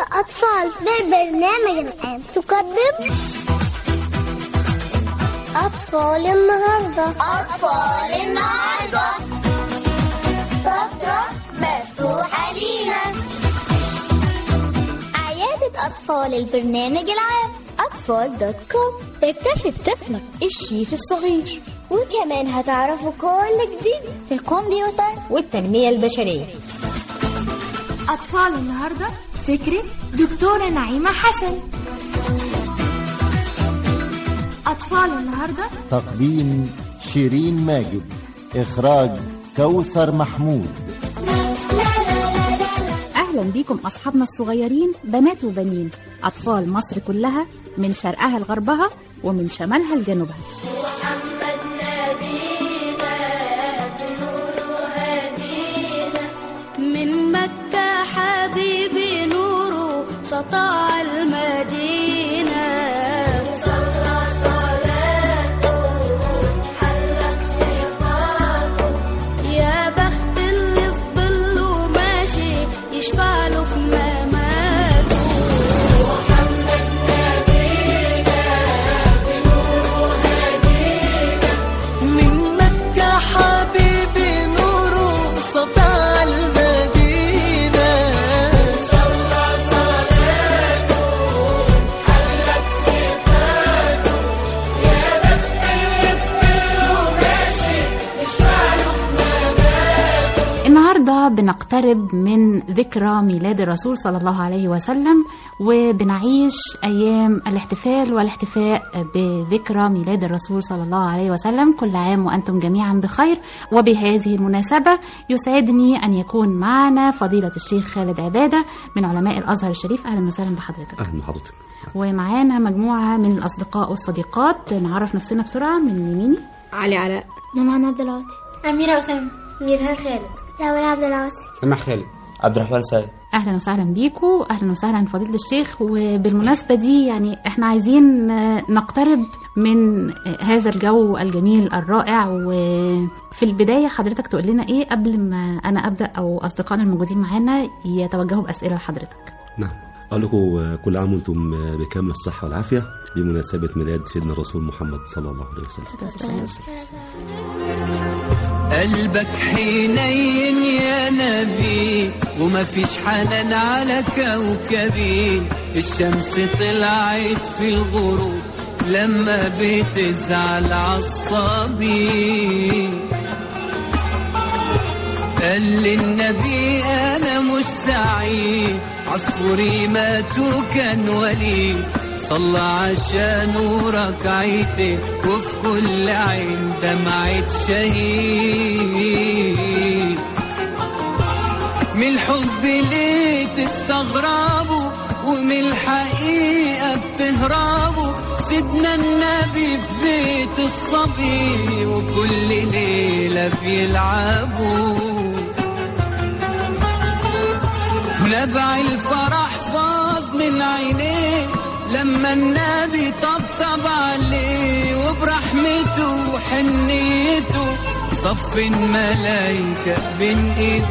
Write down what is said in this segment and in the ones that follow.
الأطفال بالبرنامج العام تقدم أطفال النهاردة أطفال النهاردة فترة مفتوحة لينا عيادة أطفال البرنامج العام أطفال دوت كوم اكتشف طفلك الشيف الصغير وكمان هتعرفوا كل جديد في الكمبيوتر والتنمية البشرية أطفال النهاردة فكرة دكتورة نعيمة حسن أطفال النهاردة تقديم شيرين ماجد إخراج كوثر محمود أهلا بيكم أصحابنا الصغيرين بنات وبنين أطفال مصر كلها من شرقها لغربها ومن شمالها لجنوبها محمد نبينا بنور هدينا من مكة حبيبي نوره سطع المدينة صلى صلاته حلت صفاته يا بخت اللي في ظله ماشي يشفع له في مماته محمد نبينا بنور هدينا من مكة حبيبي نوره سطع المدينة صلى صلاته حلت صفاته يا بخت اللي في ظله ماشي يشفع له في مماته النهاردة بنقترب من ذكرى ميلاد الرسول صلى الله عليه وسلم وبنعيش أيام الاحتفال والاحتفاء بذكرى ميلاد الرسول صلى الله عليه وسلم كل عام وأنتم جميعا بخير وبهذه المناسبة يسعدني أن يكون معنا فضيلة الشيخ خالد عبادة من علماء الأزهر الشريف أهلا وسهلا بحضرتك اهلا بحضرتك ومعانا مجموعة من الأصدقاء والصديقات نعرف نفسنا بسرعة من يميني علي علاء نمان عبد العاطي أميرة أسامة ميرهان خالد راول عبد العاطي سمح خالد عبد الرحمن سعيد اهلا وسهلا بيكم اهلا وسهلا فضيله الشيخ وبالمناسبه دي يعني احنا عايزين آه، نقترب من آه، هذا الجو الجميل الرائع وفي البدايه حضرتك تقول لنا ايه قبل ما انا ابدا او اصدقائنا الموجودين معانا يتوجهوا باسئله لحضرتك نعم أقول لكم آه، كل عام وأنتم آه، بكامل الصحة والعافية بمناسبة ميلاد سيدنا الرسول محمد صلى الله عليه وسلم قلبك حنين يا نبي وما فيش حنان على كوكبي الشمس طلعت في الغروب لما بتزعل عصابي قال للنبي انا مش سعيد عصفوري مات وكان وليد صلى عشان ركعتي وفي كل عين دمعة شهيد من الحب ليه تستغربوا ومن الحقيقة بتهربوا سيدنا النبي في بيت الصبي وكل ليلة بيلعبوا نبع الفرح فاض من عينيه لما النبي طبطب عليه وبرحمته وحنيته صف الملايكة بين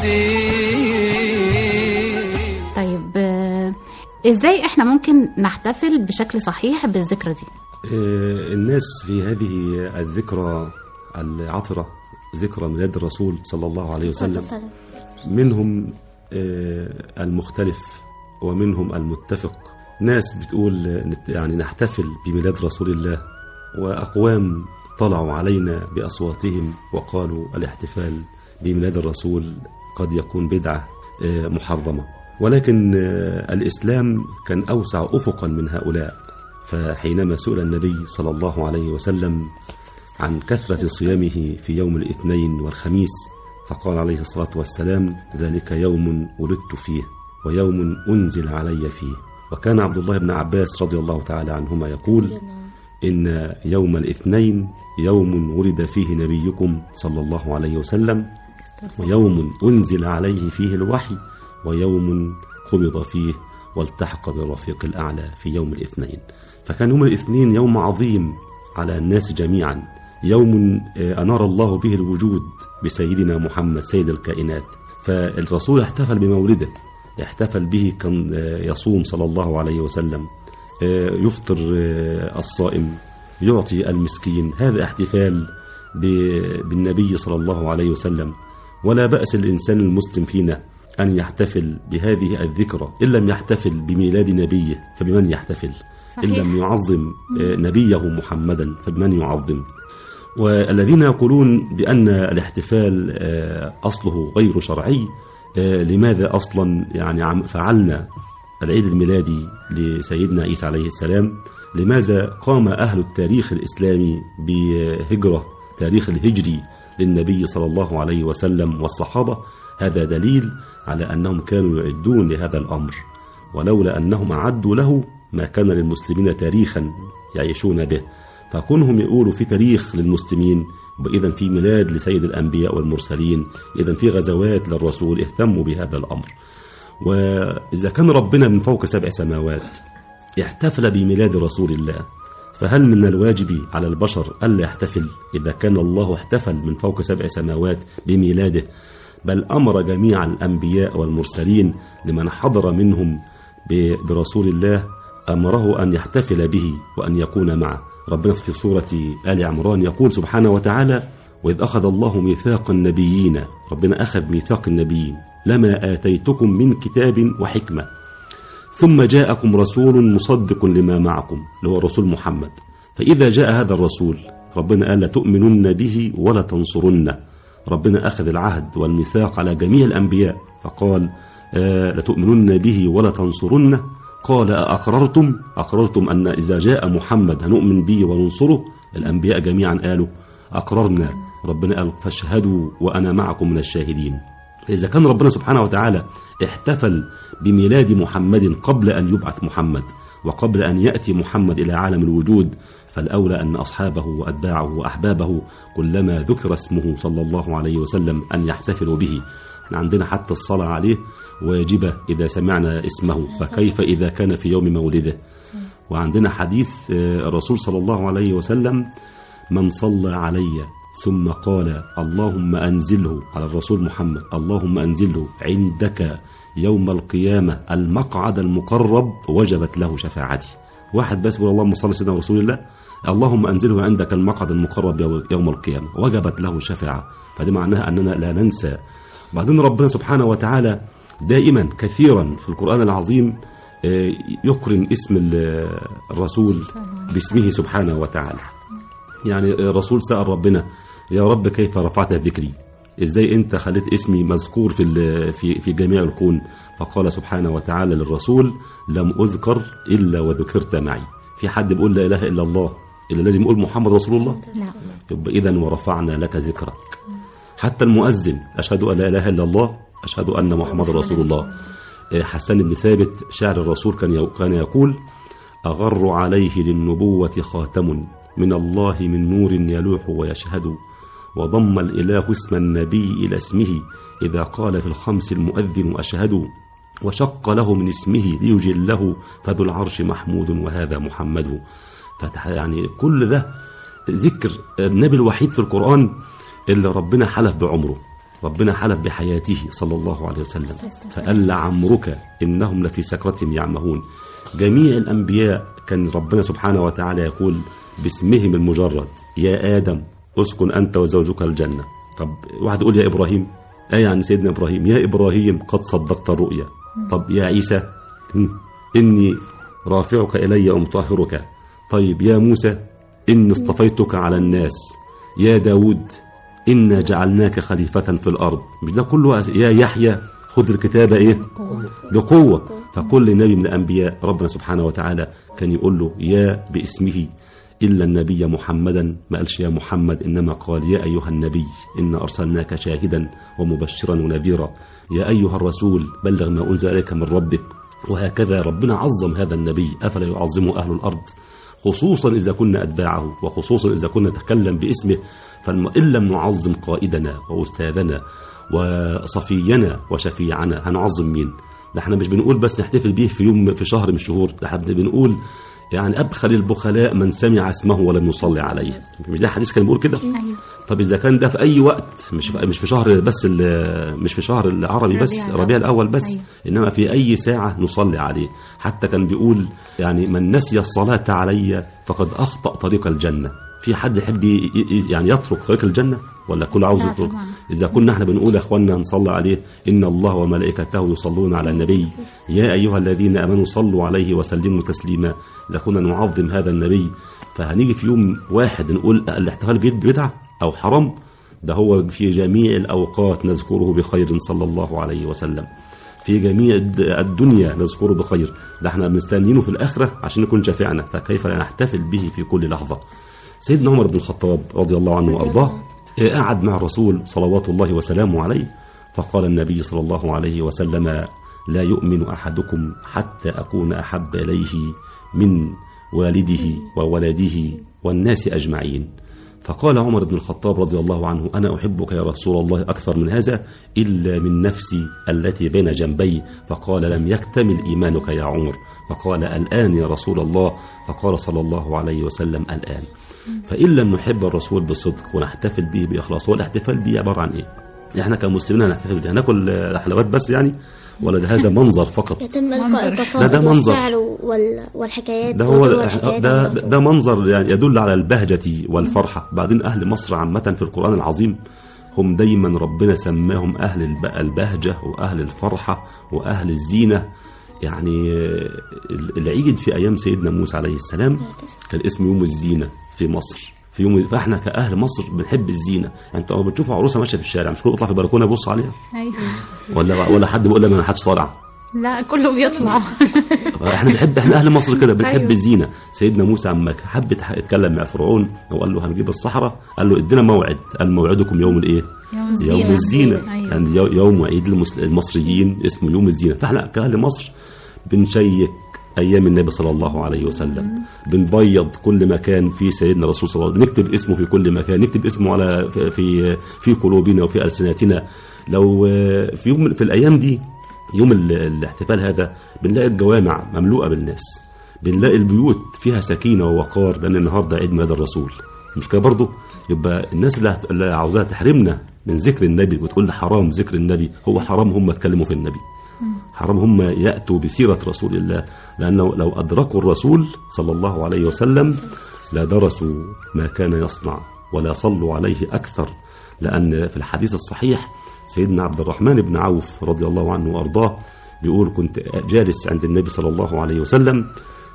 ايديه طيب آه، ازاي احنا ممكن نحتفل بشكل صحيح بالذكرى دي آه، الناس في هذه الذكرى العطرة ذكرى ميلاد الرسول صلى الله عليه وسلم منهم آه، المختلف ومنهم المتفق ناس بتقول آه، نت- يعني نحتفل بميلاد رسول الله وأقوام طلعوا علينا بأصواتهم وقالوا الاحتفال بميلاد الرسول قد يكون بدعة آه، محرمة ولكن آه، الإسلام كان أوسع أفقا من هؤلاء فحينما سئل النبي صلى الله عليه وسلم عن كثرة صيامه في يوم الاثنين والخميس فقال عليه الصلاة والسلام ذلك يوم ولدت فيه ويوم أنزل علي فيه وكان عبد الله بن عباس رضي الله تعالى عنهما يقول إن يوم الاثنين يوم ولد فيه نبيكم صلى الله عليه وسلم ويوم أنزل عليه فيه الوحي ويوم قبض فيه والتحق بالرفيق الأعلى في يوم الاثنين فكان يوم الاثنين يوم عظيم على الناس جميعا يوم آه، أنار الله به الوجود بسيدنا محمد سيد الكائنات فالرسول احتفل بمولده احتفل به كان آه، يصوم صلى الله عليه وسلم آه، يفطر آه، الصائم يعطي المسكين هذا احتفال ب- بالنبي صلى الله عليه وسلم ولا بأس الإنسان المسلم فينا أن يحتفل بهذه الذكرى إن لم يحتفل بميلاد نبيه فبمن يحتفل إن صحيح. لم يعظم آه، نبيه محمدا فبمن يعظم والذين يقولون بأن الاحتفال آه، أصله غير شرعي آه، لماذا أصلا يعني عم- فعلنا العيد الميلادي لسيدنا عيسى عليه السلام لماذا قام أهل التاريخ الإسلامي بهجرة تاريخ الهجري للنبي صلى الله عليه وسلم والصحابة هذا دليل على أنهم كانوا يعدون لهذا الأمر ولولا أنهم أعدوا له ما كان للمسلمين تاريخا يعيشون به فكونهم يقولوا في تاريخ للمسلمين إذا في ميلاد لسيد الأنبياء والمرسلين إذا في غزوات للرسول اهتموا بهذا الأمر وإذا كان ربنا من فوق سبع سماوات احتفل بميلاد رسول الله فهل من الواجب على البشر ألا يحتفل إذا كان الله احتفل من فوق سبع سماوات بميلاده بل أمر جميع الأنبياء والمرسلين لمن حضر منهم ب- برسول الله أمره أن يحتفل به وأن يكون معه ربنا في سورة آل عمران يقول سبحانه وتعالى وإذ أخذ الله ميثاق النبيين ربنا أخذ ميثاق النبيين لما آتيتكم من كتاب وحكمة ثم جاءكم رسول مصدق لما معكم اللي هو رسول محمد فإذا جاء هذا الرسول ربنا قال لتؤمنن به ولا تنصرن ربنا أخذ العهد والميثاق على جميع الأنبياء فقال آه لتؤمنن به ولا تنصرن قال أقررتم أقررتم أن إذا جاء محمد هنؤمن به وننصره الأنبياء جميعا قالوا أقررنا ربنا قال فاشهدوا وأنا معكم من الشاهدين فإذا كان ربنا سبحانه وتعالى احتفل بميلاد محمد قبل أن يبعث محمد وقبل أن يأتي محمد إلى عالم الوجود فالأولى أن أصحابه وأتباعه وأحبابه كلما ذكر اسمه صلى الله عليه وسلم أن يحتفلوا به احنا عندنا حتى الصلاة عليه واجبة إذا سمعنا اسمه فكيف إذا كان في يوم مولده وعندنا حديث آه، الرسول صلى الله عليه وسلم من صلى علي ثم قال اللهم أنزله على الرسول محمد اللهم أنزله عندك يوم القيامة المقعد المقرب وجبت له شفاعتي واحد بس يقول اللهم صل على سيدنا رسول الله اللهم أنزله عندك المقعد المقرب يو- يوم القيامة وجبت له شفاعة فده معناها أننا لا ننسى بعدين ربنا سبحانه وتعالى دائما كثيرا في القرآن العظيم آه، يقرن اسم ال- الرسول باسمه سبحانه وتعالى يعني الرسول سأل ربنا يا رب كيف رفعت ذكري ازاي انت خليت اسمي مذكور في ال- في في جميع الكون فقال سبحانه وتعالى للرسول لم اذكر الا وذكرت معي في حد بيقول لا اله الا الله اللي لازم يقول محمد رسول الله لا يبقى اذا ورفعنا لك ذكرك حتى المؤذن اشهد ان لا اله الا الله اشهد ان محمد رسول الله إيه، حسان بن ثابت شاعر الرسول كان يو- كان يقول اغر عليه للنبوه خاتم من الله من نور يلوح ويشهد وضم الاله اسم النبي الى اسمه اذا قال في الخمس المؤذن اشهد وشق له من اسمه ليجله فذو العرش محمود وهذا محمد فتح يعني كل ده ذكر النبي الوحيد في القرآن اللي ربنا حلف بعمره ربنا حلف بحياته صلى الله عليه وسلم فقال لعمرك إنهم لفي سكرة يعمهون جميع الأنبياء كان ربنا سبحانه وتعالى يقول باسمهم المجرد يا آدم اسكن أنت وزوجك الجنة طب واحد يقول يا إبراهيم آية عن سيدنا إبراهيم يا إبراهيم قد صدقت الرؤيا طب يا عيسى هم، إني رافعك إلي ومطهرك طيب يا موسى إني اصطفيتك على الناس يا داود إنا جعلناك خليفة في الأرض مش ده كله يا يحيى خذ الكتاب إيه بقوة فكل نبي من الأنبياء ربنا سبحانه وتعالى كان يقول له يا باسمه إلا النبي محمدا ما قالش يا محمد إنما قال يا أيها النبي إنا أرسلناك شاهدا ومبشرا ونذيرا يا أيها الرسول بلغ ما أنزل إليك من ربك وهكذا ربنا عظم هذا النبي أفلا يعظمه أهل الأرض خصوصا إذا كنا أتباعه وخصوصا إذا كنا نتكلم باسمه فإن لم نعظم قائدنا وأستاذنا وصفينا وشفيعنا هنعظم مين؟ ده احنا مش بنقول بس نحتفل بيه في يوم في شهر من الشهور ده احنا بنقول يعني ابخل البخلاء من سمع اسمه ولم يصلي عليه مش ده حديث كان بيقول كده طب اذا كان ده في اي وقت مش في مش في شهر بس ال- مش في شهر العربي بس ربيع ربيع الاول بس أيوة. انما في اي ساعه نصلي عليه حتى كان بيقول يعني من نسي الصلاه علي فقد اخطا طريق الجنه في حد يحب ي- ي- يعني يترك طريق الجنه ولا كل عاوز لا يترك طبعا. اذا كنا احنا بنقول يا اخوانا نصلي عليه ان الله وملائكته يصلون على النبي يا ايها الذين امنوا صلوا عليه وسلموا تسليما اذا كنا نعظم هذا النبي فهنيجي في يوم واحد نقول الاحتفال بعيد بدعه او حرام ده هو في جميع الاوقات نذكره بخير صلى الله عليه وسلم في جميع الد- الدنيا نذكره بخير ده احنا مستنيينه في الاخره عشان يكون شافعنا فكيف لا نحتفل به في كل لحظه سيدنا عمر بن الخطاب رضي الله عنه وارضاه آه، قعد مع الرسول صلوات الله وسلامه عليه فقال النبي صلى الله عليه وسلم لا يؤمن احدكم حتى اكون احب اليه من والده وولده والناس اجمعين فقال عمر بن الخطاب رضي الله عنه انا احبك يا رسول الله اكثر من هذا الا من نفسي التي بين جنبي فقال لم يكتمل ايمانك يا عمر فقال الان يا رسول الله فقال صلى الله عليه وسلم الان فإن لم نحب الرسول بصدق ونحتفل به بإخلاص هو الاحتفال به عبارة عن إيه؟ إحنا كمسلمين هنحتفل به هناكل آه، حلويات بس يعني ولا ده هذا منظر فقط يتم إلقاء منظر. ده- ده القصائد منظر. والشعر وال... والحكايات ده هو وتروى الحكايات ده, والمنظر. ده منظر يعني يدل على البهجة والفرحة بعدين أهل مصر عامة في القرآن العظيم هم دايما ربنا سماهم أهل الب- البهجة وأهل الفرحة وأهل الزينة يعني آه، العيد في أيام سيدنا موسى عليه السلام كان اسمه يوم الزينة في مصر في يوم فاحنا كاهل مصر بنحب الزينه يعني انتوا لما بتشوفوا عروسه ماشيه في الشارع مش كله يطلع في البلكونه يبص عليها أيوة. ولا ولا حد بيقول لها ما حدش طالع لا كله بيطلع احنا بنحب احنا اهل مصر كده بنحب أيوة. الزينه سيدنا موسى اما حب يتح- يتكلم مع فرعون وقال له هنجيب الصحراء قال له ادينا موعد قال موعدكم يوم الايه يوم الزينة. يوم الزينه أيوة. يعني يو- يوم عيد المس- المصريين اسمه يوم الزينه فاحنا كاهل مصر بنشيك ايام النبي صلى الله عليه وسلم بنبيض كل مكان في سيدنا الرسول صلى الله عليه وسلم نكتب اسمه في كل مكان نكتب اسمه على في في, في قلوبنا وفي السنتنا لو آه، في يوم في الايام دي يوم ال- الاحتفال هذا بنلاقي الجوامع مملوءه بالناس بنلاقي البيوت فيها سكينه ووقار لان النهارده عيد ميلاد الرسول مش كده برضه يبقى الناس اللي هت- اللي عاوزاها تحرمنا من ذكر النبي وتقول لي حرام ذكر النبي هو حرام هم اتكلموا في النبي حرام هم ياتوا بسيره رسول الله لانه لو ادركوا الرسول صلى الله عليه وسلم لدرسوا ما كان يصنع ولا صلوا عليه اكثر لان في الحديث الصحيح سيدنا عبد الرحمن بن عوف رضي الله عنه وارضاه بيقول كنت جالس عند النبي صلى الله عليه وسلم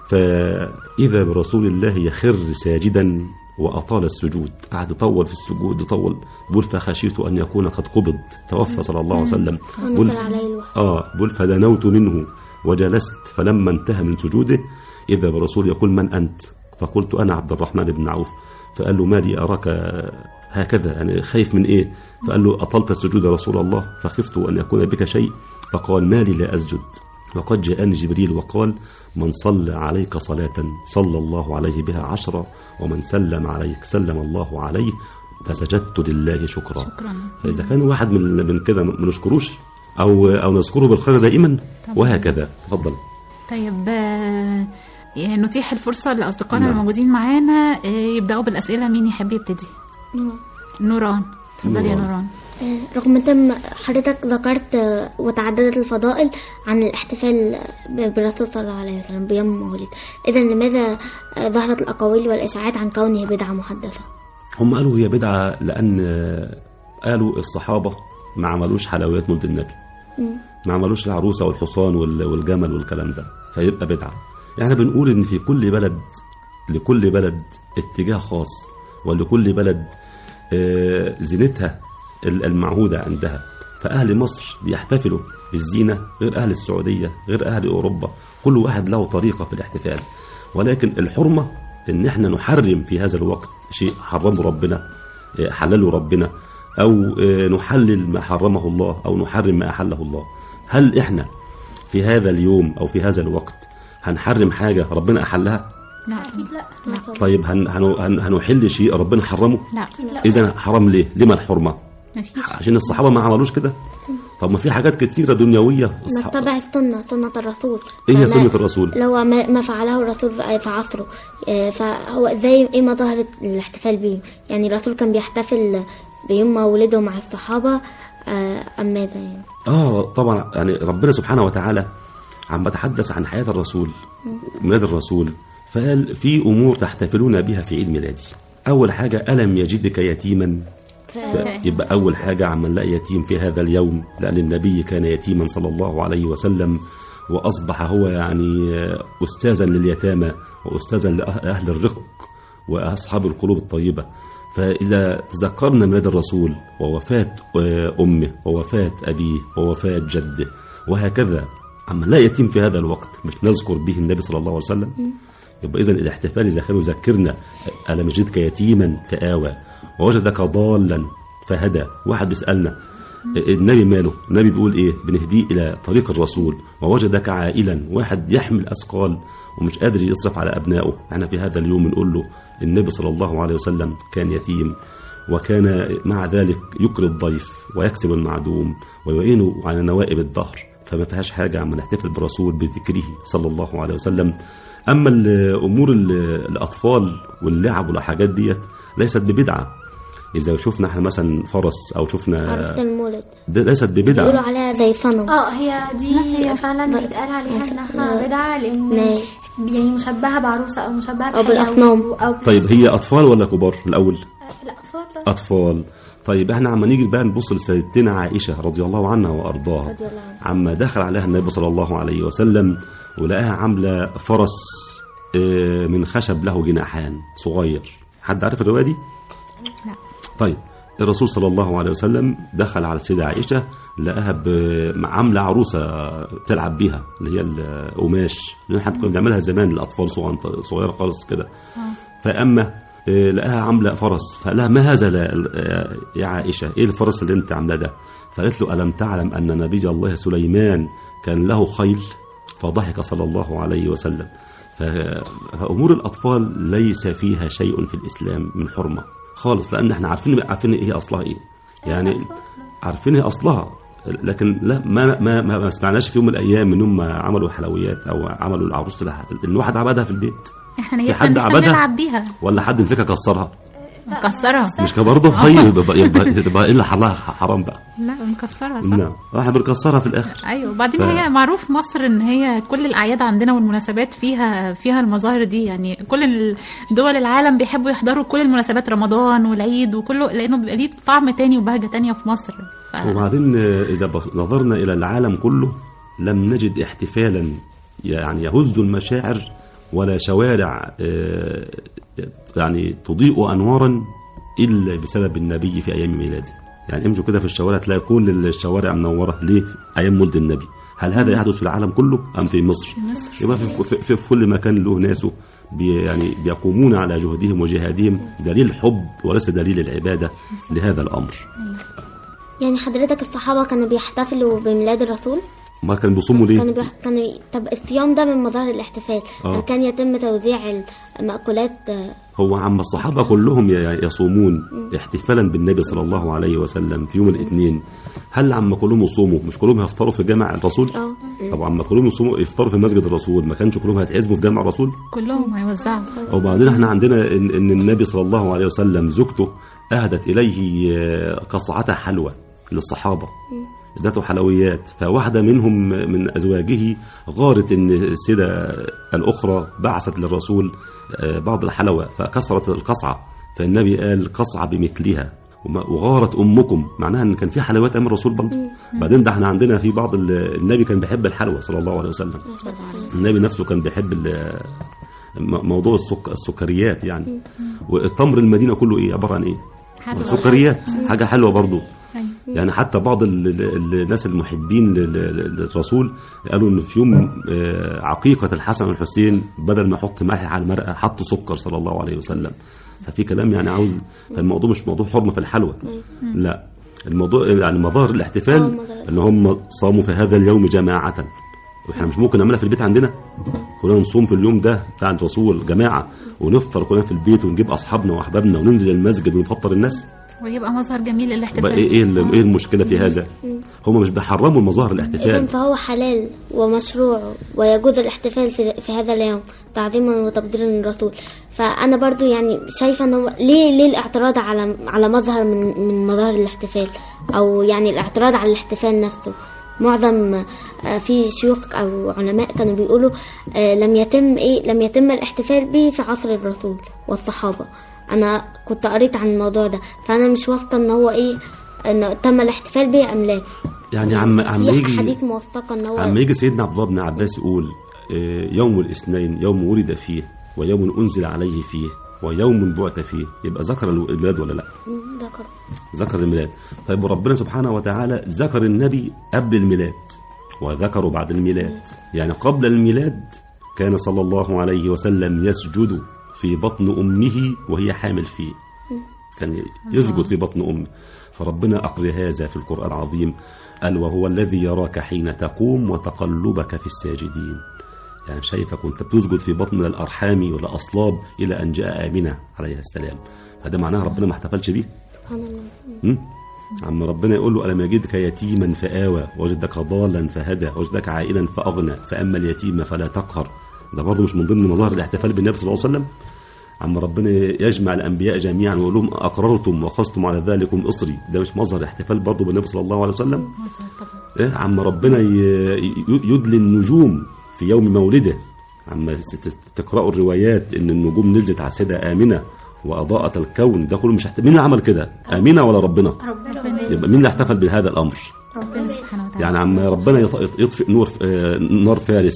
فإذا برسول الله يخر ساجدا وأطال السجود قعد يطول في السجود يطول بيقول فخشيت أن يكون قد قبض توفى صلى الله عليه وسلم بيقول- ونزل عليه الوحي آه بيقول فدنوت منه وجلست فلما انتهى من سجوده إذا برسول يقول من أنت فقلت أنا عبد الرحمن بن عوف فقال له ما لي أراك هكذا يعني خايف من إيه فقال له أطلت السجود يا رسول الله فخفت أن يكون بك شيء فقال ما لي لا أسجد وقد جاءني جبريل وقال من صلى عليك صلاة صلى الله عليه بها عشرة ومن سلم عليك سلم الله عليه فسجدت لله شكرا, شكراً. فإذا كان واحد من من كده ما نشكروش أو أو نذكره بالخير دائما وهكذا تفضل طيب آه، يعني نتيح الفرصة لأصدقائنا نعم. الموجودين معانا آه، يبدأوا بالأسئلة مين يحب يبتدي نوران اتفضلي يا نوران. نوران آه، رغم تم حضرتك ذكرت آه، وتعددت الفضائل عن الاحتفال ب- بالرسول صلى الله عليه وسلم بيوم مولد إذا لماذا آه، ظهرت الأقاويل والإشاعات عن كونه بدعة محدثة هم قالوا هي بدعة لأن آه، قالوا الصحابة ما عملوش حلويات مولد النبي ما عملوش العروسة والحصان وال- والجمل والكلام ده فيبقى بدعة يعني بنقول إن في كل بلد لكل بلد اتجاه خاص ولكل بلد آه، زينتها ال- المعهودة عندها فأهل مصر بيحتفلوا بالزينة غير أهل السعودية غير أهل أوروبا كل واحد له طريقة في الاحتفال ولكن الحرمة إن احنا نحرم في هذا الوقت شيء حرمه ربنا آه، حلله ربنا أو آه، نحلل ما حرمه الله أو نحرم ما أحله الله هل احنا في هذا اليوم أو في هذا الوقت هنحرم حاجة ربنا أحلها لا أكيد لا لا طيب هن هن هن هنحل شيء ربنا حرمه لا إذا حرام ليه لما الحرمة مفيش عشان الصحابة ما عملوش كده طب ما في حاجات كتيره دنيويه أصح- نتبع السنة سنة الرسول إيه هي فما- سنة الرسول؟ لو ما, ما فعله الرسول في في عصره آه، فهو زي ايه مظاهر الاحتفال بيه يعني الرسول كان بيحتفل بيوم مولده مع الصحابة آه، أم ماذا يعني اه طبعا يعني ربنا سبحانه وتعالى عم بتحدث عن حياه الرسول ميلاد الرسول فقال في امور تحتفلون بها في عيد ميلادي اول حاجه الم يجدك يتيما ف- يبقى اول حاجه عم نلاقي يتيم في هذا اليوم لان النبي كان يتيما صلى الله عليه وسلم واصبح هو يعني آه، استاذا لليتامى واستاذا لاهل الرق واصحاب القلوب الطيبه فاذا تذكرنا ميلاد الرسول ووفاه آه، امه ووفاه ابيه ووفاه جده وهكذا اما لا يتيم في هذا الوقت مش نذكر به النبي صلى الله عليه وسلم يبقى اذا الاحتفال اذا كان يذكرنا الم يجدك يتيما فاوى ووجدك ضالا فهدى واحد بيسالنا النبي ماله النبي بيقول ايه بنهديه الى طريق الرسول ووجدك عائلا واحد يحمل اثقال ومش قادر يصرف على ابنائه احنا في هذا اليوم بنقول له النبي صلى الله عليه وسلم كان يتيم وكان مع ذلك يكري الضيف ويكسب المعدوم ويعينه على نوائب الدهر فما فيهاش حاجة عما نحتفل بالرسول بذكره صلى الله عليه وسلم أما الأمور ال- الأطفال واللعب والحاجات ديت ليست ببدعة إذا شفنا احنا مثلا فرس أو عرفت شفنا المولد ده ليست بيقولوا ببدعة عليها زي صنم اه هي دي فعلا بيتقال عليها انها بدعه لان نعم. يعني مشبهه بعروسه او مشبهه أو بحاجة بالأصنام. او طيب هي أطفال ولا كبار الأول الاطفال أطفال طيب احنا عما نيجي بقى نبص لسيدتنا عائشة رضي الله عنها وأرضاها رضي الله عنها. عما دخل عليها النبي صلى الله عليه وسلم ولقاها عاملة فرس آه، من خشب له جناحان صغير حد عارف الرواية دي؟ لا. طيب الرسول صلى الله عليه وسلم دخل على السيدة عائشة لقاها ب- عاملة عروسة تلعب بيها اللي هي القماش اللي احنا كنا بنعملها زمان للأطفال صغيرة صغيرة خالص كده فأما آه، لقاها عاملة فرس فقال لها ما هذا لا- آه، يا عائشة إيه الفرس اللي أنت عاملاه ده فقالت له ألم تعلم أن نبي الله سليمان كان له خيل فضحك صلى الله عليه وسلم ف- فأمور الأطفال ليس فيها شيء في الإسلام من حرمة خالص لأن احنا عارفين عارفين إيه أصلها إيه يعني عارفين إيه أصلها لكن لا ما ما ما, ما سمعناش في يوم من الايام ان هم عملوا حلويات او عملوا العروس لها ان واحد عبدها في البيت احنا في هي حد كنا عبدها؟ بنلعب بيها ولا حد مسكها كسرها مكسرة مش كده برضه طيب يبقى يبقى تبقى ايه اللي حلها حرام بقى لا مكسرة صح نعم احنا بنكسرها في الاخر ايوه وبعدين ف- هي معروف مصر ان هي كل الاعياد عندنا والمناسبات فيها فيها المظاهر دي يعني كل ال- دول العالم بيحبوا يحضروا كل المناسبات رمضان والعيد وكله لانه بيبقى ليه طعم تاني وبهجه تانيه في مصر ف... وبعدين آه، اذا بص- نظرنا الى العالم كله لم نجد احتفالا يعني يهز المشاعر ولا شوارع آه، يعني تضيء انوارا الا بسبب النبي في ايام ميلاده يعني امشوا كده في الشوارع تلاقي كل الشوارع منوره ليه ايام مولد النبي هل هذا يحدث في العالم كله ام في مصر يبقى في, في, في, في كل مكان له ناسه بي يعني بيقومون على جهدهم وجهادهم دليل حب وليس دليل العباده لهذا الامر يعني حضرتك الصحابة كانوا بيحتفلوا بميلاد الرسول ما كانوا بيصوموا ليه كانوا بيح... كانوا طب الصيام ده من مظاهر الاحتفال آه. هل كان يتم توزيع المأكولات آه، هو عم الصحابة كلهم ي- يصومون احتفالا بالنبي صلى الله عليه وسلم في يوم الاثنين هل عم كلهم يصوموا مش كلهم يفطروا في جامع الرسول اه طب عم كلهم يصوموا يفطروا في مسجد الرسول ما كانش كلهم هيتعزموا في جامع الرسول كلهم هيوزعوا وبعدين احنا عندنا ان, إن النبي صلى الله عليه وسلم زوجته اهدت اليه آه، قصعة حلوى للصحابة ادته حلويات فواحدة منهم من أزواجه غارت إن السيدة الأخرى بعثت للرسول آه، بعض الحلوى فكسرت القصعة فالنبي قال قصعة بمثلها وما- وغارت أمكم معناها إن كان في حلويات أمام الرسول برضه بعدين ده احنا عندنا في بعض ال- النبي كان بيحب الحلوى صلى الله عليه وسلم النبي نفسه كان بيحب ال- م- موضوع السك... السكريات يعني والتمر المدينة كله إيه عبارة عن إيه حلوى. سكريات حاجة حلوة برضه أيوة. يعني حتى بعض ال- ال- الناس المحبين لل- لل- للرسول قالوا ان في يوم آه، عقيقة الحسن والحسين بدل ما يحط ملح على المرقة حط سكر صلى الله عليه وسلم ففي كلام يعني عاوز فالموضوع مش موضوع حرمة في الحلوى لا الموضوع يعني مظاهر آه، الاحتفال مظاهر ان هم صاموا في هذا اليوم جماعة واحنا مش ممكن نعملها في البيت عندنا كلنا نصوم في اليوم ده بتاع الرسول جماعه ونفطر كلنا في البيت ونجيب اصحابنا واحبابنا وننزل المسجد ونفطر الناس ويبقى مظهر جميل يبقى للاحتفال ايه ايه ال- ايه المشكله في هذا هم مش بيحرموا المظاهر إذا الاحتفال فهو حلال ومشروع ويجوز الاحتفال في, في هذا اليوم تعظيما وتقديرا للرسول فأنا برضو يعني شايفة أنه ليه ليه الاعتراض على على مظهر من من مظاهر الاحتفال أو يعني الاعتراض على الاحتفال نفسه معظم آه، في شيوخ أو علماء كانوا بيقولوا آه، لم يتم إيه لم يتم الاحتفال به في عصر الرسول والصحابة أنا كنت قريت عن الموضوع ده فأنا مش واثقة إن هو إيه إنه تم الاحتفال به أم لا يعني عم عم في يجي حديث موثقة ان هو عم يجي سيدنا عبد الله بن عباس يقول آه، يوم الاثنين يوم ولد فيه ويوم انزل عليه فيه ويوم بعث فيه يبقى ذكر الميلاد ولا لا مم، ذكر ذكر الميلاد طيب وربنا سبحانه وتعالى ذكر النبي قبل الميلاد وذكره بعد الميلاد يعني قبل الميلاد كان صلى الله عليه وسلم يسجد في بطن أمه وهي حامل فيه كان يسجد في بطن أمه فربنا أقر هذا في القرآن العظيم قال وهو الذي يراك حين تقوم وتقلبك في الساجدين يعني شايفك وانت بتسجد في بطن الأرحام والأصلاب إلى أن جاء آمنة عليها السلام فده معناها ربنا ما احتفلش بيه سبحان الله م? عم ربنا يقول له ألم يجدك يتيما فآوى وجدك ضالا فهدى وجدك عائلا فأغنى فأما اليتيم فلا تقهر ده برضه مش من ضمن مظاهر الاحتفال بالنبي صلى الله عليه وسلم عم ربنا يجمع الأنبياء جميعا ويقول لهم أقررتم وأخذتم على ذلكم إصري ده مش مظهر احتفال برضه بالنبي صلى الله عليه وسلم إيه عم ربنا ي- ي- يدلي النجوم في يوم مولده عم ست- تقرأوا الروايات إن النجوم نزلت على السيدة آمنة وأضاءت الكون ده كله مش احت... مين اللي عمل كده؟ آمنة ولا ربنا؟ ربنا يبقى مين اللي احتفل بهذا الأمر؟ ربنا سبحانه وتعالى يعني عم ربنا يط- يطفئ نور آه، نار فارس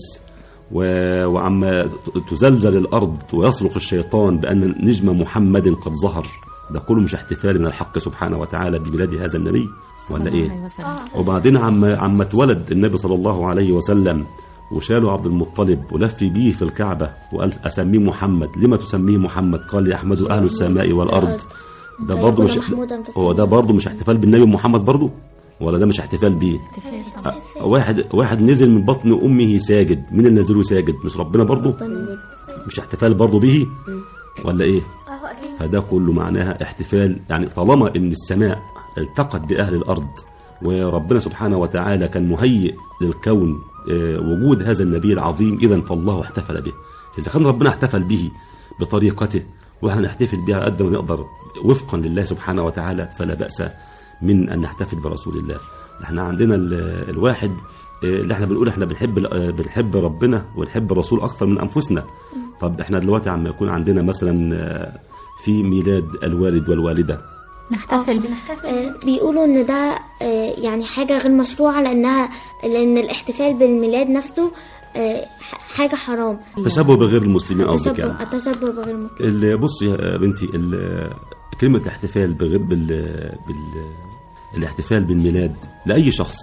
و- وعم تزلزل الأرض ويصرخ الشيطان بأن نجم محمد قد ظهر ده كله مش احتفال من الحق سبحانه وتعالى بميلاد هذا النبي ولا صلى الله ايه عليه وسلم. وبعدين عم عم اتولد النبي صلى الله عليه وسلم وشالوا عبد المطلب ولف بيه في الكعبة وقال أسميه محمد لما تسميه محمد قال يحمده أهل السماء والأرض ده برضه مش محمودا في هو ده برضه مش احتفال بالنبي محمد برضه ولا ده مش احتفال بيه احتفال طبعا. واحد واحد نزل من بطن امه ساجد مين اللي نزله ساجد مش ربنا برضه مش احتفال برضه به ولا ايه اهو اكيد فده كله معناها احتفال يعني طالما ان السماء التقت باهل الارض وربنا سبحانه وتعالى كان مهيئ للكون آه، وجود هذا النبي العظيم اذا فالله احتفل به اذا كان ربنا احتفل به بطريقته واحنا نحتفل بها قد ما نقدر وفقا لله سبحانه وتعالى فلا باس من ان نحتفل برسول الله احنا عندنا ال- الواحد آه، اللي احنا بنقول احنا بنحب ال- آه، بنحب ربنا ونحب الرسول اكثر من انفسنا طب احنا دلوقتي عم يكون عندنا مثلا آه، في ميلاد الوالد والوالده نحتفل بيه آه، بيقولوا ان ده آه، يعني حاجة غير مشروعة لانها لان الاحتفال بالميلاد نفسه آه، ح- حاجة حرام تشبه بغير المسلمين قصدك التشبه يعني التشبه بغير المسلم ال- بص يا بنتي ال- كلمة الاحتفال بغير بال, بال الاحتفال بالميلاد لأي شخص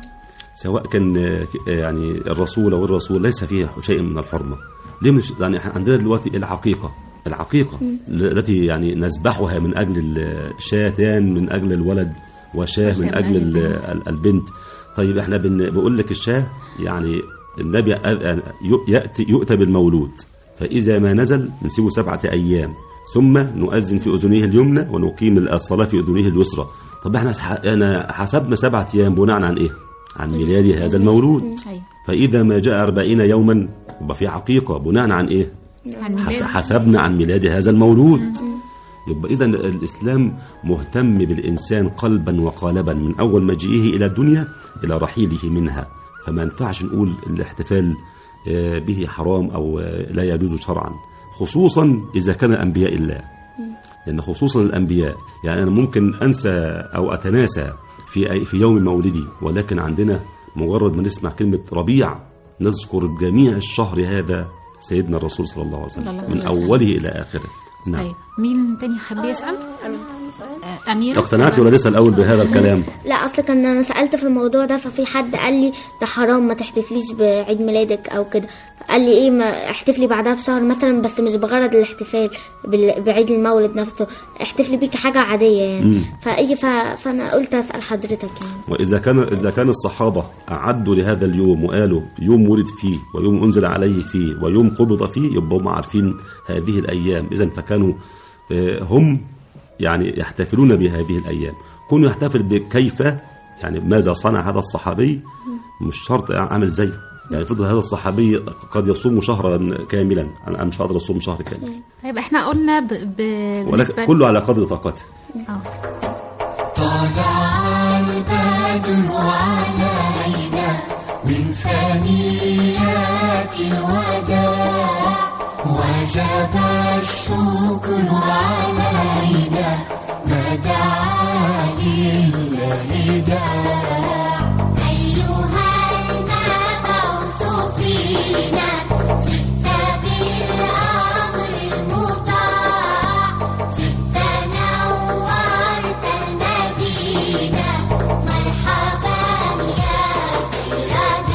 سواء كان آه، يعني الرسول أو الرسول ليس فيه شيء من الحرمة ليه مش يعني إحنا عندنا دلوقتي العقيقة العقيقة التي يعني نذبحها من أجل الشاتان من أجل الولد وشاه من أجل ال- ال- البنت طيب احنا بن- بقول لك الشاه يعني النبي قال- يأتي يؤتى بالمولود فإذا ما نزل نسيبه سبعة أيام ثم نؤذن في أذنيه اليمنى ونقيم الصلاة في أذنيه اليسرى طب احنا ح- أنا حسبنا سبعة أيام بناء عن إيه؟ عن ميلاد هذا المولود أيوة. فإذا ما جاء أربعين يوما يبقى في عقيقة بناء عن إيه؟ عن حس- ميلاد حسبنا عن ميلاد هذا المولود يبقى إذا الإسلام مهتم بالإنسان قلبا وقالبا من أول مجيئه إلى الدنيا إلى رحيله منها فما ينفعش نقول الاحتفال آه، به حرام أو آه، لا يجوز شرعا خصوصا إذا كان أنبياء الله لأن خصوصا الأنبياء يعني أنا ممكن أنسى أو أتناسى في أي- في يوم مولدي ولكن عندنا مجرد ما نسمع كلمة ربيع نذكر بجميع الشهر هذا سيدنا الرسول صلى الله عليه صلى الله وسلم من عليه وسلم. أوله إلى آخره نعم طيب مين تاني حب يسأل؟ آه، أميرة اقتنعتي ولا لسه الأول بهذا الكلام لا اصل كان انا سالت في الموضوع ده ففي حد قال لي ده حرام ما تحتفليش بعيد ميلادك او كده قال قال لي ايه ما احتفلي بعدها بشهر مثلا بس مش بغرض الاحتفال بال- بعيد المولد نفسه احتفلي بيك حاجه عاديه يعني مم. فايه ف... فانا قلت اسال حضرتك يعني وإذا كان إذا كان الصحابة أعدوا لهذا اليوم وقالوا يوم ولد فيه ويوم أنزل عليه فيه ويوم قبض فيه يبقى هم عارفين هذه الأيام إذا فكانوا آه، هم يعني يحتفلون بهذه الأيام كون يحتفل بكيف يعني ماذا صنع هذا الصحابي مش شرط عامل زيه يعني فضل هذا الصحابي قد يصوم شهرا كاملا أنا مش هقدر أصوم شهر كامل طيب احنا قلنا ب... ب... ولكن بالنسبة- كله على قدر طاقته آه. طلع البدر علينا من ثنيات الوداع وجب الشكر علينا ما دعا لله داع أيها المبعوث فينا جئت بالأمر المطاع جئت نورت المدينة مرحبا يا خير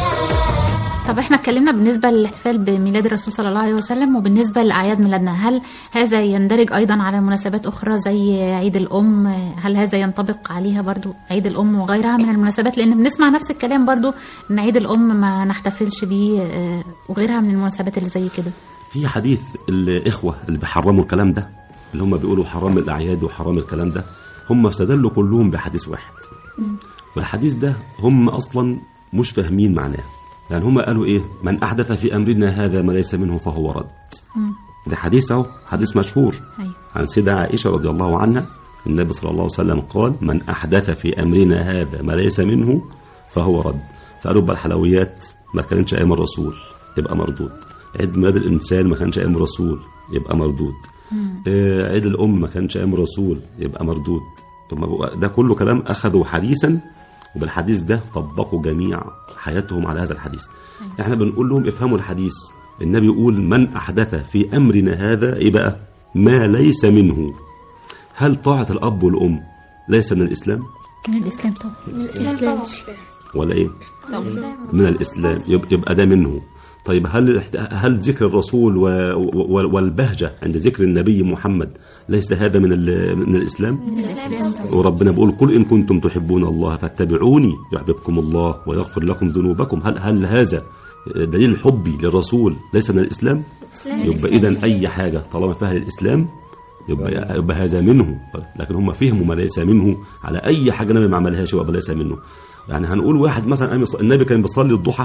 داع طب احنا اتكلمنا بالنسبة للاحتفال بميلاد الرسول صلى الله عليه وسلم وبالنسبة لأعياد ميلادنا هل هذا يندرج أيضا على مناسبات أخرى زي عيد الأم هل هذا ينطبق عليها برضو عيد الأم وغيرها من المناسبات لأن بنسمع نفس الكلام برضو إن عيد الأم ما نحتفلش بيه اه، وغيرها من المناسبات اللي زي كده في حديث الإخوة اللي بيحرموا الكلام ده اللي هم بيقولوا حرام الأعياد وحرام الكلام ده هم استدلوا كلهم بحديث واحد والحديث ده هم أصلا مش فاهمين معناه يعني هم قالوا إيه من أحدث في أمرنا هذا ما ليس منه فهو رد ده حديث أهو حديث مشهور أيوة. عن سيدة عائشة رضي الله عنها النبي صلى الله عليه وسلم قال من أحدث في أمرنا هذا ما ليس منه فهو رد فقالوا بقى الحلويات ما كانتش أيام الرسول يبقى مردود عيد ميلاد الإنسان ما كانش أيام الرسول يبقى مردود آه، عيد الأم ما كانش أيام الرسول يبقى مردود يبقى ده كله كلام أخذوا حديثا وبالحديث ده طبقوا جميع حياتهم على هذا الحديث احنا بنقول لهم افهموا الحديث النبي يقول من أحدث في أمرنا هذا إيه بقى ما ليس منه هل طاعة الأب والأم ليس من الإسلام من الإسلام طبعا من الإسلام طبعا ولا إيه الإسلام. من الإسلام يب- يبقى ده منه طيب هل هل ذكر الرسول و- و- والبهجة عند ذكر النبي محمد ليس هذا من ال- من الإسلام الإسلام طبعا وربنا بيقول قل إن كنتم تحبون الله فاتبعوني يحببكم الله ويغفر لكم ذنوبكم هل هل هذا دليل حبي للرسول ليس من الإسلام يبقى إذا أي حاجة طالما فيها الإسلام يبقى, يبقى هذا منه لكن هم فهموا ما ليس منه على أي حاجة النبي ما عملهاش يبقى ليس منه يعني هنقول واحد مثلا قام يص- النبي كان بيصلي الضحى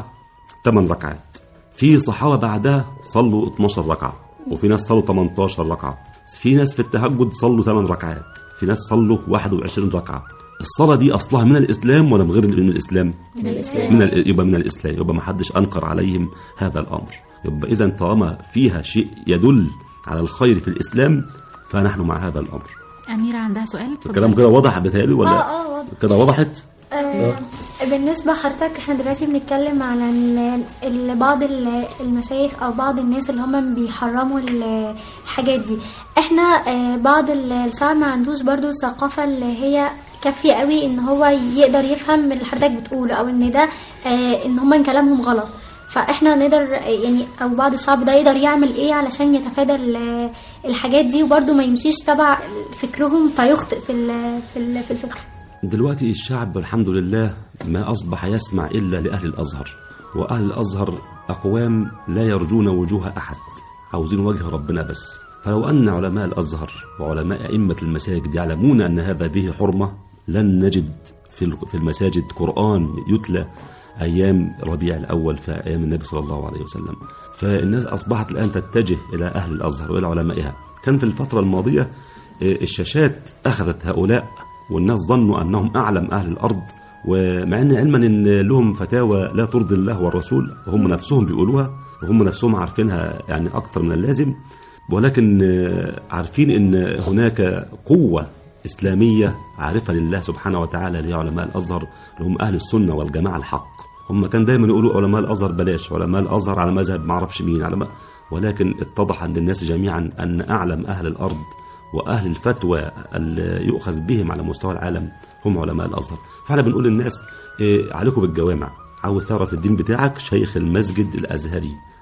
8 ركعات في صحابة بعدها صلوا 12 ركعة وفي ناس صلوا 18 ركعة في ناس في التهجد صلوا 8 ركعات في ناس صلوا 21 ركعة الصلاة دي أصلها من الإسلام ولا من غير من الإسلام؟ من الإسلام من ال... يبقى من الإسلام يبقى ما حدش أنكر عليهم هذا الأمر يبقى إذا طالما فيها شيء يدل على الخير في الإسلام فنحن مع هذا الأمر أميرة عندها سؤال اتفضلي. الكلام كده وضح بتهيألي ولا اه اه واضح. كده وضحت آه، بالنسبة حضرتك احنا دلوقتي بنتكلم على ال- ال- بعض ال- المشايخ او بعض الناس اللي هم بيحرموا ال- الحاجات دي احنا آه، بعض ال- الشعب ما عندوش برضو الثقافة اللي هي كافية قوي ان هو يقدر يفهم اللي حضرتك بتقوله او ان ده آه، ان هم كلامهم غلط فاحنا نقدر يعني او بعض الشعب ده يقدر يعمل ايه علشان يتفادى ال- الحاجات دي وبرضو ما يمشيش تبع فكرهم فيخطئ في ال- في ال- في الفكر دلوقتي الشعب الحمد لله ما أصبح يسمع إلا لأهل الأزهر وأهل الأزهر أقوام لا يرجون وجوه أحد عاوزين وجه ربنا بس فلو أن علماء الأزهر وعلماء أئمة المساجد يعلمون أن هذا به حرمة لن نجد في ال- في المساجد قرآن يتلى أيام ربيع الأول في أيام النبي صلى الله عليه وسلم فالناس أصبحت الآن تتجه إلى أهل الأزهر وإلى علمائها كان في الفترة الماضية آه، الشاشات أخذت هؤلاء والناس ظنوا أنهم أعلم أهل الأرض ومع أن علما أن لهم فتاوى لا ترضي الله والرسول وهم نفسهم بيقولوها وهم نفسهم عارفينها يعني أكثر من اللازم ولكن آه، عارفين أن هناك قوة إسلامية عارفة لله سبحانه وتعالى اللي هي علماء الأزهر اللي هم أهل السنة والجماعة الحق هم كان دايما يقولوا علماء الأزهر بلاش علماء الأزهر على مذهب ما اعرفش مين علماء ولكن اتضح عند الناس جميعا أن أعلم أهل الأرض وأهل الفتوى اللي يؤخذ بهم على مستوى العالم هم علماء الأزهر فاحنا بنقول للناس إيه عليكم بالجوامع عاوز تعرف الدين بتاعك شيخ المسجد الأزهري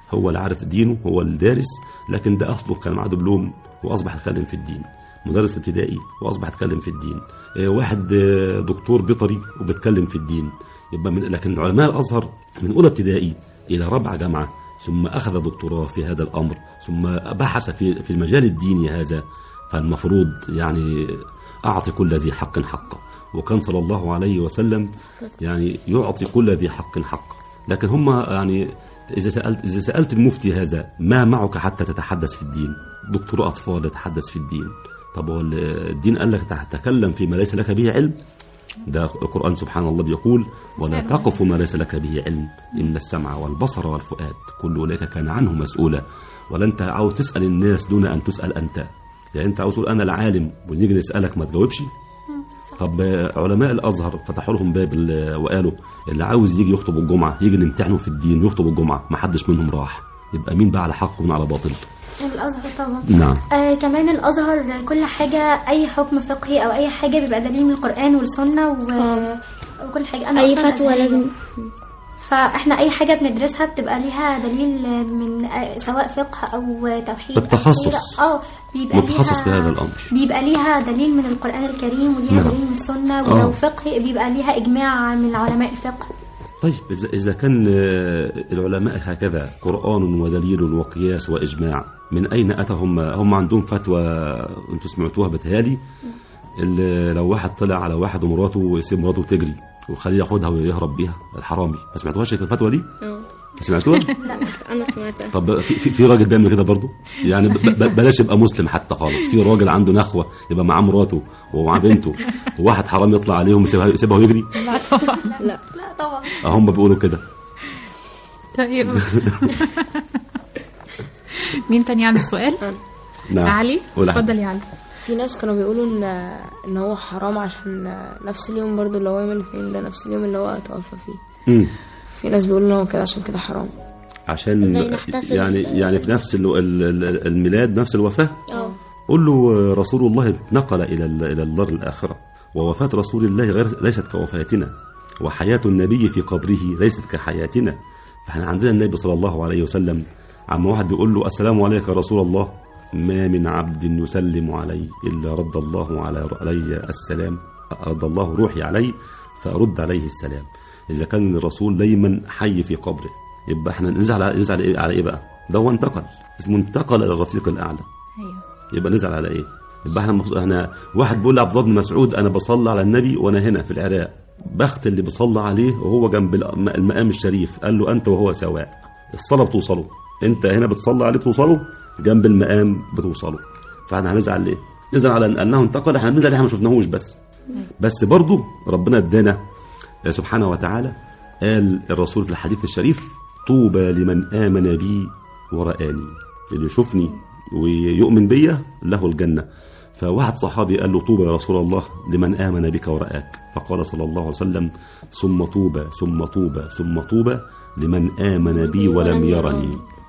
هو اللي عارف دينه هو الدارس لكن ده اصله كان معاه دبلوم واصبح يتكلم في الدين مدرس ابتدائي واصبح يتكلم في الدين آه، واحد آه، دكتور بيطري وبيتكلم في الدين يبقى من لكن علماء الازهر من اولى ابتدائي الى رابعه جامعه ثم اخذ دكتوراه في هذا الامر ثم بحث في في المجال الديني هذا فالمفروض يعني اعطي كل ذي حق حقه وكان صلى الله عليه وسلم يعني يعطي كل ذي حق حقه لكن هم يعني إذا سألت إذا سألت المفتي هذا ما معك حتى تتحدث في الدين؟ دكتور أطفال يتحدث في الدين. طب هو الدين قال لك تتكلم فيما ليس لك به علم؟ ده القرآن سبحان الله بيقول ولا تقف ما ليس لك به علم إن السمع والبصر والفؤاد كل أولئك كان عنه مسؤولا ولا أنت عاوز تسأل الناس دون أن تسأل أنت يعني أنت عاوز تقول أنا العالم ونيجي نسألك ما تجاوبش طب علماء الازهر فتحوا لهم باب ال- وقالوا اللي عاوز يجي يخطب الجمعه يجي نمتحنه في الدين يخطب الجمعه ما حدش منهم راح يبقى مين بقى على حق ومين على باطل الازهر طبعا نعم آه كمان الازهر كل حاجه اي حكم فقهي او اي حاجه بيبقى دليل من القران والسنه و... وكل حاجه انا اي أصلاً فتوى أزهرية. لازم فاحنا اي حاجه بندرسها بتبقى ليها دليل من آه، سواء فقه او توحيد أو التخصص. سيرة. اه بيبقى متخصص ليها في هذا الامر بيبقى ليها دليل من القران الكريم وليها نعم. دليل من السنه آه. ولو فقه بيبقى ليها اجماع من علماء الفقه طيب إذا- إذا كان آه، العلماء هكذا قرآن ودليل وقياس وإجماع من أين أتى هم هم عندهم فتوى أنتم سمعتوها بتهيالي اللي لو واحد طلع على واحد ومراته ويسيب مراته تجري وخليه ياخدها ويهرب بيها الحرامي ما سمعتوهاش الفتوى دي؟ سمعتوها؟ انا سمعتها طب في, في, في راجل بيعمل كده برضه يعني ب- ب- بلاش يبقى مسلم حتى خالص في راجل عنده نخوه يبقى معاه مراته ومعاه بنته وواحد حرام يطلع عليهم يسيبها يسيبها ويجري لا طبعا لا طبعا هم بيقولوا كده طيب مين تاني عنده سؤال؟ نعم علي قول أحمد. اتفضل يا علي في ناس كانوا بيقولوا ان ان هو حرام عشان نفس اليوم برضو اللي هو يوم الاثنين ده نفس اليوم اللي هو توفى فيه مم. في ناس بيقولوا ان هو كده عشان كده حرام عشان زي نحتفل يعني في- يعني في نفس ال- ال- ال- الميلاد نفس الوفاه اه قل له رسول الله نقل الى ال- الى الدار الاخره ووفاه رسول الله غير ليست كوفاتنا وحياه النبي في قبره ليست كحياتنا فاحنا عندنا النبي صلى الله عليه وسلم عما واحد بيقول له السلام عليك يا رسول الله ما من عبد يسلم علي الا رد الله على علي السلام رد الله روحي علي فارد عليه السلام اذا كان الرسول دايما حي في قبره يبقى احنا نزعل على نزعل إيه- على ايه بقى ده هو انتقل اسمه انتقل الى الرفيق الاعلى ايوه يبقى نزعل على ايه؟ يبقى احنا مبسوط احنا واحد بيقول لعبد الله بن مسعود انا بصلي على النبي وانا هنا في العراق بخت اللي بصلي عليه وهو جنب الم- المقام الشريف قال له انت وهو سواء الصلاه بتوصله انت هنا بتصلي عليه بتوصله جنب المقام بتوصله فاحنا هنزعل ليه؟ نزعل على انه انتقل احنا بنزعل احنا ما شفناهوش بس بس برضه ربنا ادانا سبحانه وتعالى قال الرسول في الحديث الشريف طوبى لمن آمن بي ورآني اللي يشوفني ويؤمن بيا له الجنة فواحد صحابي قال له طوبى يا رسول الله لمن آمن بك ورآك فقال صلى الله عليه وسلم ثم طوبى ثم طوبى ثم طوبى لمن آمن بي ولم يرني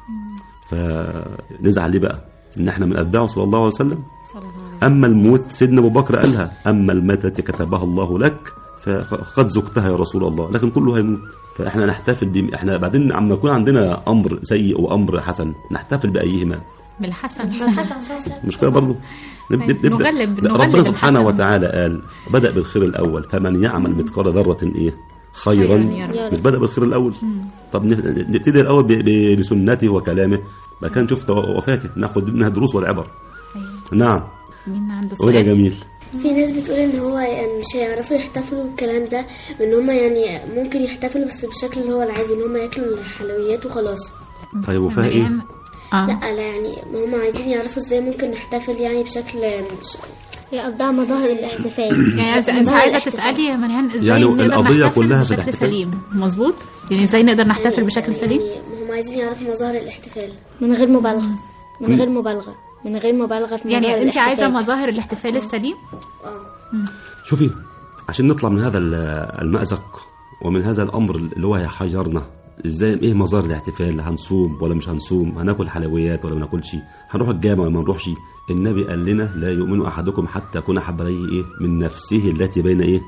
فنزعل ليه بقى ان احنا من اتباعه صلى الله عليه وسلم اما الموت سيدنا ابو بكر قالها اما الموت التي كتبها الله لك فقد زكتها يا رسول الله لكن كله هيموت فاحنا نحتفل بم... احنا بعدين عما يكون عندنا امر سيء وامر حسن نحتفل بايهما بالحسن مش كده برضه نب- نب- نبدا نغلب- لا، نغلب ربنا سبحانه الحسن. وتعالى قال بدا بالخير الاول فمن يعمل مثقال ذره ايه خيرا خيراً يرى. مش بدا بالخير الاول طب ن- نبتدي الاول ب- ب- بسنته وكلامه بعد كده نشوف وفاته ناخد منها الدروس والعبر نعم مين عنده قول يا سؤال؟ جميل في ناس بتقول ان هو يعني مش هيعرفوا يحتفلوا بالكلام ده ان هم يعني ممكن يحتفلوا بس بالشكل اللي هو العادي ان هم ياكلوا الحلويات وخلاص طيب وفيها ايه؟ مريم؟ اه لا لا يعني هم عايزين يعرفوا ازاي ممكن نحتفل يعني بشكل مش هي قصدها مظاهر الاحتفال يعني عايزة- انت مظاهر عايزه الاحتفال. تسالي يا مريان ازاي يعني نقدر القضية نحتفل كلها في بشكل الاحتفال؟ سليم مظبوط يعني ازاي نقدر نحتفل بشكل سليم يعني هم عايزين يعرفوا مظاهر الاحتفال من غير مبالغه من غير مبالغه من غير مبالغه في مظاهر يعني انت عايزه الاحتفال. مظاهر الاحتفال السليم اه شوفي عشان نطلع من هذا ال- المأزق ومن هذا الامر اللي هو هيحيرنا ازاي ايه مظاهر الاحتفال هنصوم ولا مش هنصوم هناكل حلويات ولا ما ناكلش هنروح الجامع ولا ما نروحش النبي قال لنا لا يؤمن احدكم حتى يكون احب اليه ايه من نفسه التي بين ايه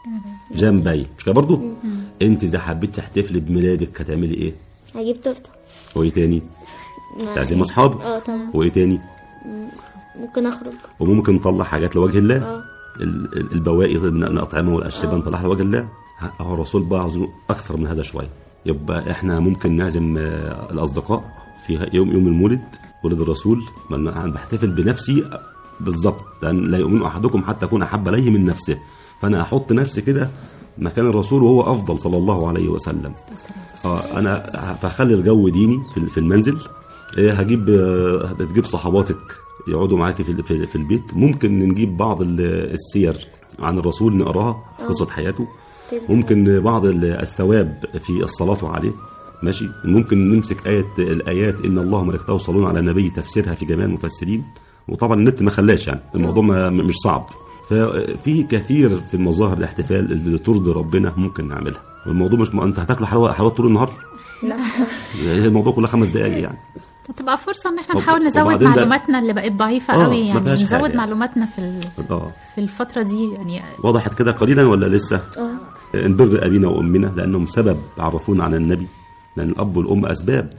جنبي مش كده برضه انت اذا حبيت تحتفلي بميلادك هتعملي ايه هجيب تورته وايه تاني تعزيم اصحابك اه طبعا وايه تاني ممكن اخرج وممكن نطلع حاجات لوجه الله اه ال- ال- البواقي الأطعمة والأشربة نطلعها لوجه الله هو الرسول بقى عاوزينه أكثر من هذا شوية يبقى إحنا ممكن نعزم آه، الأصدقاء في يوم يوم المولد ولد الرسول ما أنا أنا بحتفل بنفسي بالظبط لأن لا يؤمن أحدكم حتى أكون أحب إليه من نفسه فأنا أحط نفسي كده مكان الرسول وهو أفضل صلى الله عليه وسلم اه انا هخلي الجو ديني في في المنزل إيه هجيب آه، هتجيب صحباتك يقعدوا معاكي في في, في البيت ممكن نجيب بعض ال- السير عن الرسول نقراها في قصه حياته ممكن بعض ال- الثواب في الصلاه عليه ماشي ممكن نمسك آية الآيات إن الله وملائكته يصلون على النبي تفسيرها في جميع المفسرين وطبعا النت ما خلاش يعني الموضوع ما مش صعب ففي كثير في المظاهر الاحتفال اللي ترضي ربنا ممكن نعملها والموضوع مش م... انت هتاكل حلوى حلوى طول النهار لا هي الموضوع كله خمس دقائق يعني تبقى فرصة ان احنا وب- نحاول نزود وبعدين ده- معلوماتنا اللي بقت ضعيفة آه، قوي ما يعني فيهاش نزود حاجة. معلوماتنا في ال- اه في الفترة دي يعني وضحت كده قليلا ولا لسه؟ اه نبر ابينا وامنا لانهم سبب عرفونا عن النبي لان الاب والام اسباب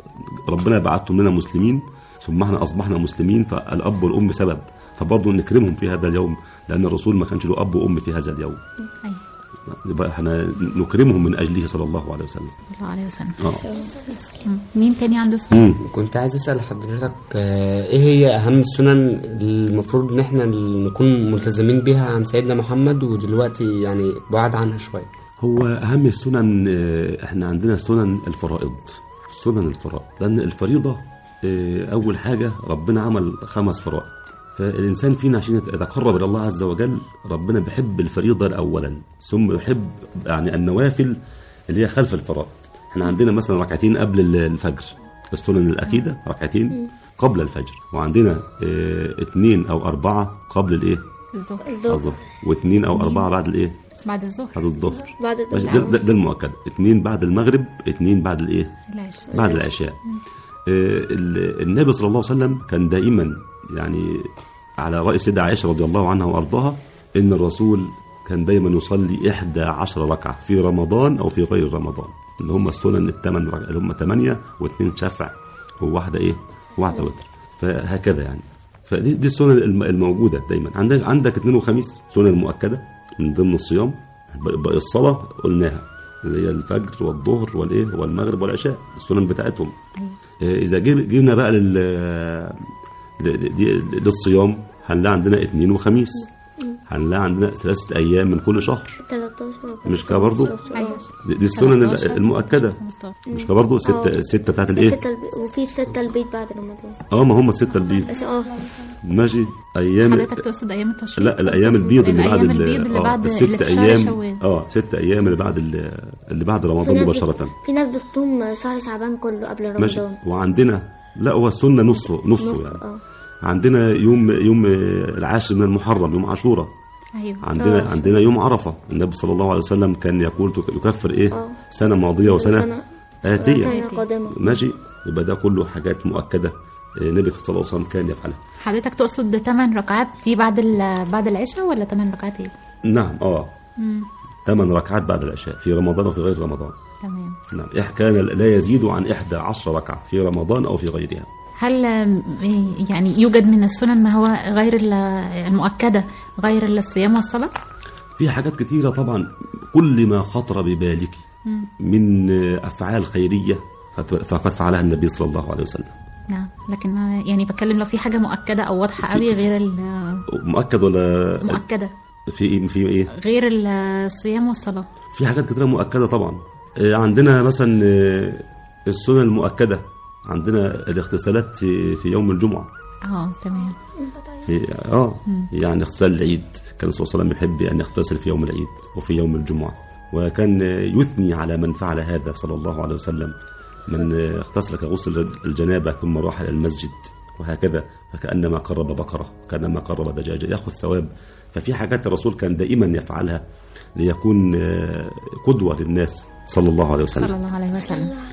ربنا بعتهم لنا مسلمين ثم احنا اصبحنا مسلمين فالاب والام سبب فبرضه نكرمهم في هذا اليوم لان الرسول ما كانش له اب وام في هذا اليوم أيوة. يبقى احنا نكرمهم من اجله صلى الله عليه وسلم صلى الله عليه وسلم اه مم. مين تاني عنده سؤال؟ مم. كنت عايز اسال حضرتك آه، ايه هي اهم السنن اللي المفروض ان احنا نكون ملتزمين بيها عن سيدنا محمد ودلوقتي يعني بعاد عنها شويه هو اهم السنن آه، احنا عندنا سنن الفرائض سنن الفرائض لان الفريضه آه، اول حاجه ربنا عمل خمس فرائض فالانسان فينا عشان يتقرب الى الله عز وجل ربنا بيحب الفريضه اولا ثم يحب يعني النوافل اللي هي خلف الفرائض احنا عندنا مثلا ركعتين قبل ال- الفجر السنن الاكيده ركعتين قبل الفجر وعندنا اه اثنين او اربعه قبل الايه الظهر الظهر واثنين او اربعه بعد الايه بعد الظهر بعد الظهر بعد ماشي، الظهر ده, ده, ده المؤكد اثنين بعد المغرب اثنين بعد الايه العشاء بعد العشاء آه، ال- النبي صلى الله عليه وسلم كان دائما يعني على رأي سيدة عائشة رضي الله عنها وأرضاها إن الرسول كان دايما يصلي إحدى عشر ركعة في رمضان أو في غير رمضان اللي هم السنن الثمان ركعة اللي هم ثمانية واثنين شفع وواحدة إيه واحدة وتر فهكذا يعني فدي دي السنن الم- الموجودة دايما عندك عندك اثنين وخميس سنن مؤكدة من ضمن الصيام ب- ب- الصلاة قلناها اللي هي الفجر والظهر والايه والمغرب والعشاء السنن بتاعتهم آه، اذا جيب- جينا بقى لل ل- دي- للصيام هنلاقي عندنا اثنين وخميس هنلاقي عندنا ثلاثة أيام من كل شهر 13 مش كده برضه؟ أيوة. دي دي السنن 13 المؤكدة 15. مش كده برضه ستة آه. ستة بتاعت الإيه؟ ستة الب... وفي ستة البيت بعد رمضان اه ما هم الستة البيض بس اه ماشي أيام حضرتك تقصد ايام التشريق لا الأيام البيض اللي بعد الايام ال- البيض اللي آه، بعد اللي الست في شهر أيام شوال اه ست أيام اللي بعد ال- اللي بعد في رمضان ناس مباشرة بت- في ناس بتصوم شهر شعبان كله قبل ماشي رمضان وعندنا لا هو السنة نصه نصه نص- يعني اه عندنا يوم يوم العاشر من المحرم يوم عاشوراء ايوه عندنا آه. عندنا يوم عرفه النبي صلى الله عليه وسلم كان يقول تك- يكفر ايه آه. سنه ماضيه وسنه سنة اتيه سنة قادمة ماشي يبقى ده كله حاجات مؤكده آه، النبي صلى الله عليه وسلم كان يفعلها حضرتك تقصد 8 ركعات دي بعد ال- بعد العشاء ولا 8 ركعات ايه؟ نعم اه مم. ثمان ركعات بعد العشاء في رمضان وفي غير رمضان تمام نعم إح- كان لا يزيد عن إحدى عشر ركعة في رمضان أو في غيرها هل آم، يعني يوجد من السنن ما هو غير ال- المؤكدة غير الصيام والصلاة؟ في حاجات كتيرة طبعا كل ما خطر ببالك مم. من آه، أفعال خيرية فت- فقد فعلها النبي صلى الله عليه وسلم نعم لكن آه، يعني بتكلم لو في حاجة مؤكدة أو واضحة قوي غير ال- مؤكد ولا مؤكدة في إيه في إيه غير الصيام والصلاة في حاجات كتيرة مؤكدة طبعا آه، عندنا مثلا آه، السنن المؤكدة عندنا الاغتسالات في في يوم الجمعة اه تمام في اه يعني اغتسال العيد كان صلى الله عليه وسلم يحب ان يغتسل في يوم العيد وفي يوم الجمعه وكان يثني على من فعل هذا صلى الله عليه وسلم من اغتسل كغسل الجنابه ثم راح الى المسجد وهكذا فكانما قرب بقره كانما قرب دجاجه ياخذ ثواب ففي حاجات الرسول كان دائما يفعلها ليكون آه، قدوه للناس صلى الله عليه صلى وسلم الله عليه وسلم